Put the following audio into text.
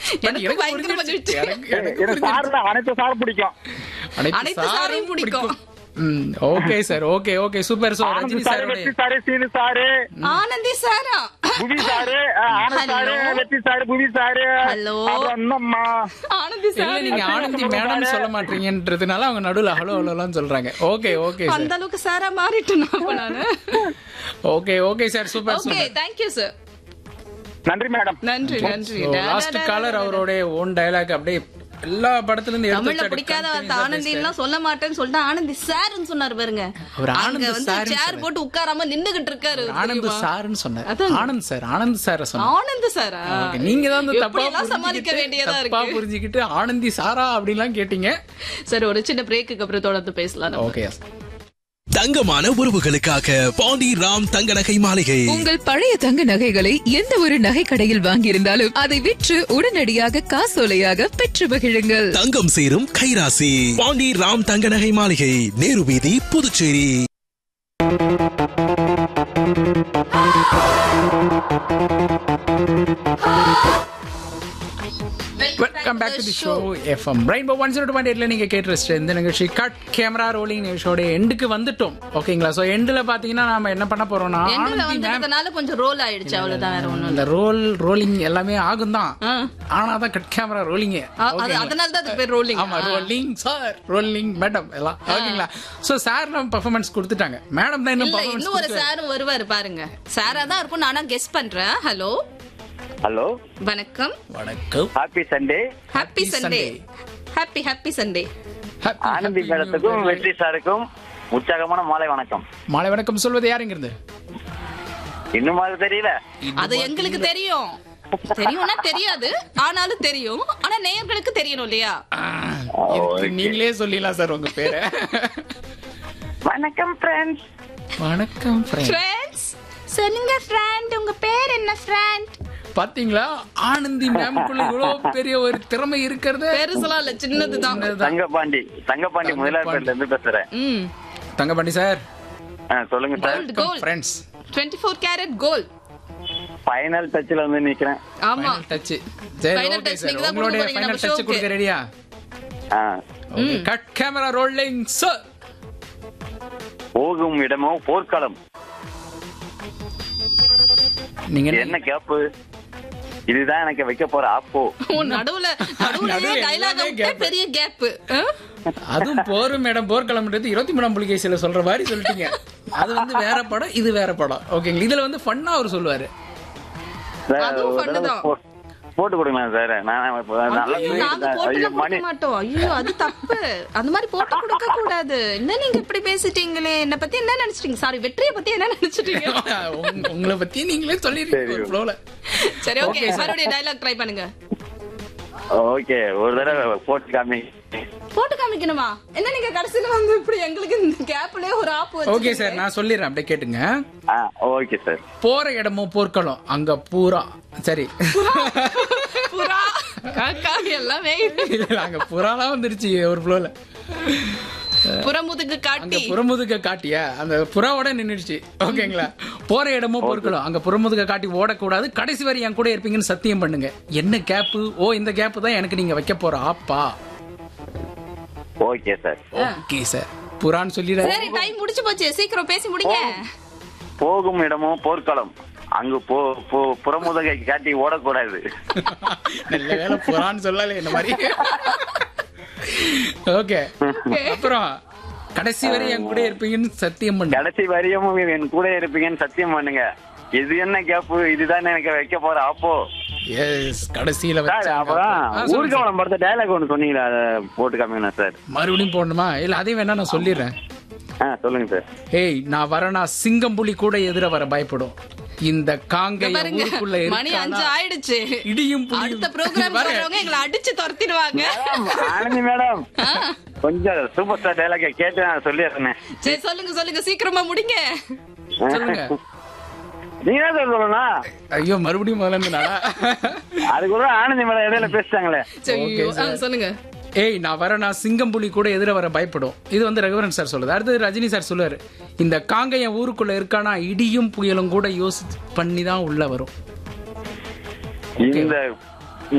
எனக்கு எனக்கு பயங்கர புரிஞ்சிருச்சு. மகிழ்ச்சி. எனக்கு- எனக்கு எனக்கு சார் தான் அனைத்து சார் பிடிக்கும் அனைத்து சாரையும் பிடிக்கும். Okay sir okay okay super so Anand Rajini sir சாரோட வெற்றி சாரு சீனு சாரு ஆனந்தி சாரா புவி சாரு அஹ், Anand sir Hello. Vetri sir Puvi sir Hello. அப்புறம் இன்னம்மா ஆனந்தி இல்ல சார் நீங்க ஆனந்தி மேடம் சொல்ல மாட்டீங்கன்றதுனால அவங்க நடுவுல ஹலோ ஹலோலாம் சொல்றாங்க ஓகே ஓகே சார் அந்த அளவுக்கு சாரா மாறிட்டேன் அப்ப நானு okay okay sir super okay super thank you sir நன்றி மேடம் நன்றி நன்றி லாஸ்ட் காலர் அவரோட ஓன் டயலாக் அப்படியே எல்லா படத்துல இருந்து எடுத்து தமிழ்ல வச்சு பிடிக்காத அப்படியே வார்த்தை ஆனந்தி எல்லாம் சொல்ல மாட்டேன்னு சொல்லிட்டு ஆனந்தி சார்னு சொன்னாரு பாருங்க அவர் அங்க ஆனந்த் வந்து சார்னு சேர் சொன்னாரு. போட்டு உட்காராம நின்னுகிட்டு இருக்காரு ஆனந்த் தெரியுமா? சார்னு சொன்னார் அதான். ஆனந்த் சார் ஆனந்த் சார சொன்னார் ஆனந்த் சாரா Okay, நீங்க தான் வந்து தப்பா எப்படி எல்லாம் சமாளிக்க புரிஞ்சுக்கிட்டு, வேண்டியதா தப்பா இருக்கு புரிஞ்சுக்கிட்டு ஆனந்தி சாரா அப்படின்லாம் கேட்டீங்க சரி ஒரு சின்ன பிரேக்குக்கு அப்புறம் தொடர்ந்து பேசலாம் நம்ம. ஓகே தங்கமான உறவுகளுக்காக பாண்டி ராம் தங்க நகை மாளிகை உங்கள் பழைய தங்க நகைகளை எந்த ஒரு நகை கடையில் வாங்கியிருந்தாலும் அதை விற்று உடனடியாக காசோலையாக பெற்று மகிழுங்கள் தங்கம் சேரும் கைராசி பாண்டி ராம் தங்க நகை மாளிகை நேரு வீதி Puducherry welcome back to the show FM rainbow one zero point எயிட்ல நீங்க கேட்டு ரசிச்ச இந்த நிகழ்ச்சி கட் கேமரா ரோலிங் நிகழ்ச்சியோட எண்டுக்கு வந்துட்டோம் ஓகேங்களா சோ எண்டுல பாத்தீங்கன்னா நாம என்ன பண்ண போறோம்னா எண்ட்ல ஆனந்தி மேம் வந்ததுனால கொஞ்சம் ரோல் ஆயிடுச்சு அவ்வளவுதான் வேற ஒண்ணும் இல்ல இந்த ரோல் ரோலிங் எல்லாமே ஆகும் தான் ஆ. ஆனா தான் கட் கேமரா ரோலிங் ஆ, அது அதனால தான் அது பேர் ரோலிங் ஆமா ரோலிங் சார் ரோலிங் மேடம் எல்லாம் ஓகேங்களா சோ சார் நம்ம பெர்ஃபார்மன்ஸ் கொடுத்துட்டாங்க மேடம் தான் இன்னும் இல்ல இன்னும் ஒரு பெர்ஃபார்மன்ஸ் சாரும் வருவாரு பாருங்க சாரா தான் இருக்கும் நானா கெஸ் பண்றேன் ஹலோ ஹலோ வணக்கம் வணக்கம் happy Sunday happy Sunday Sunday. Happy happy Sunday Happy, Anandhi happy மேடத்துக்கும் new year. வெற்றி சாருக்கும் உற்சாகமான மாலை வணக்கம் மாலை வணக்கம் சொல்வது யாருங்கிறது இன்னும் அது தெரியல அது எங்களுக்கு தெரியும் தெரியும்னா தெரியாது ஆனாலும் தெரியும் ஆனா நேயர்களுக்கு தெரியணும் இல்லையா இதுக்கு நீங்களே சொல்லிடலாம் சார் உங்க பேரை வணக்கம் ஃப்ரெண்ட்ஸ் வணக்கம் friend. ஃப்ரெண்ட்ஸ் சொல்லுங்க ஃப்ரெண்ட் உங்க பேர் என்ன ஃப்ரெண்ட் பாத்தீங்களா ஆனந்தி மேம்குள்ள இவ்வளவு பெரிய ஒரு திறமை இருக்கிறது பெருசெல்லாம் இல்ல சின்னதுதான் தங்கபாண்டி தங்கபாண்டி முதலாளிப்பேட்ல இருந்து பேசுறேன் ம் தங்கபாண்டி சார் ஆ, சொல்லுங்க sir gold gold friends 24 carat gold final டச்ல வந்து நிக்கிறேன் ஆமா ஃபைனல் டச் சரி Final ஓகே touch சார் நீங்க தான் உங்களுடைய கொடுக்க போறீங்க ஃபைனல் நம்ம டச் showக்கு. கொடுக்க ரெடியா ஆ, கட் கேமரா ரோலிங் சார் போகும் இடமோ போர்க்களம் நீங்க இது என்ன என்ன கேப்பு இதுதான் எனக்கு வைக்க போற ஆப்போ உன் நடுவுல நடுவுலயே நடுவுல டைலாக் எல்லாமே விட்டே gap. பெரிய கேப் அதுவும் போரும் மேடம் போர்க்களம்ன்றது இருபத்தி மூணாம் புலிகேசியில சொல்ற மாதிரி சொல்லிட்டீங்க அது வந்து வேற படம் இது வேற படம் ஓகேங்களா இதுல வந்து ஃபன்னா அவர் சொல்லுவாரு சார், அதுவும் ஒரு தடவை பண்ணுதான். போ- போட்டு கொடுங்களா சார் நான் இப்ப நல்லா ஐயோ, நாங்க தூங்கிட்டேன். போட்டு ஐயோ, கொடுக்க மணி மாட்டோம் ஐயோ அது தப்பு அந்த மாதிரி போட்டு கொடுக்க கூடாது என்ன நீங்க இப்படி பேசிட்டீங்களே என்ன பத்தி என்ன நினைச்சிட்டீங்க சாரி வெற்றியை பத்தி என்ன நினைச்சிட்டீங்க உங்க- உங்களை பத்தி நீங்களே சொல்லிருக்கீங்க ஒரு ஃப்ளோல சரி ஓகே மறுபடியும் டைலாக் ட்ரை பண்ணுங்க ஓகே ஒரு தடவை போட்டு காமி போட்டு காமிக்கணுமா என்ன நீங்க கடைசியில வந்து இப்படி எங்களுக்கு இந்த கேப்லயே ஒரு ஆப் வச்சு ஓகே சார் நான் சொல்லிடுறேன் அப்படியே கேட்டுங்க ஆ ஓகே சார் போற இடமும் போர்க்களம் அங்க பூரா சரி புறா காக்கா எல்லாமே இல்ல, இல்ல, அங்க புறாலாம் வந்துருச்சு ஒரு ஃப்ளோல புறமுதுகு அங்க காட்டி புறமுதுக காட்டியா அந்த புறாவோட நின்னுடுச்சு ஓகேங்களா போற இடமும் பொருட்களும் அங்க புறமுதுக காட்டி ஓடக்கூடாது கடைசி வரை என் கூட இருப்பீங்கன்னு சத்தியம் பண்ணுங்க என்ன கேப்பு ஓ இந்த கேப்பு தான் எனக்கு நீங்க வைக்க போற ஆப்பா ஓகே சார் ஓகே சார் புறான்னு சொல்லிடாது சரி டைம் முடிச்சு போச்சு சீக்கிரம் பேசி முடிங்க போகும் இடமோ போர்க்களம் அங்கு போ போ- புறமுதுகை காட்டி ஓடக்கூடாது நல்ல வேலை புறான்னு சொல்லல என்ன மாதிரி ஓகே அப்புறம் கடைசி வரை என் கூட இருப்பீங்கன்னு சத்தியம் பண்ணு கடைசி வரையும் என் கூட இருப்பீங்கன்னு சத்தியம் பண்ணுங்க இது என்ன கேப்பு இதுதான் எனக்கு வைக்க போற அப்போ எஸ் கடைசியில சார் வச்சாங்க. அப்புறம் ஆ, சொல்லுங்க சார். ஊர்கவனம் படத்த டைலாக் ஒன்று சொன்னீங்களா அதை போட்டு காமிங்கண்ணா சார் மறுபடியும் போடணுமா இல்ல அதையும் வேணா நான் சொல்லிடுறேன் ஆ சொல்லுங்க சார் ஏய் நான் வரனா சிங்கம் புலி கூட எதிர வர பயப்படும் இந்த காங்கை பாருங்க ஊருக்குள்ள மணி இருக்கானா, அஞ்சு ஆயிடுச்சு இடியும் புலியும் அடுத்த ப்ரோக்ராம் பாரு. சொல்றவங்க எங்களை அடிச்சு துரத்திடுவாங்க ஆனந்தி மேடம் கொஞ்சம் சூப்பர் ஸ்டார் டைலாக் கேட்டு நான் சொல்லிடுறேன் சரி சொல்லுங்க சொல்லுங்க சீக்கிரமா முடிங்க சொல்லுங்க நீங்க தான் சார் சொல்லணும் ஐயோ மறுபடியும் முதல்ல இருந்து நாடா அதுக்குள்ள ஆனந்தி மேடம் இடையில பேசிட்டாங்களே சரி, Okay, ஆ, சொல்லுங்க ஏய் நான் வரனா சிங்கம் புலி கூட எதிர வர பயப்படும் இது வந்து ரகுவரன் சார் சொல்லுது அடுத்தது ரஜினி சார் சொல்லுவாரு இந்த காங்கையன் ஊருக்குள்ள இருக்கானா இடியும் புயலும் கூட யோசிச்சு பண்ணி தான் உள்ள வரும் இந்த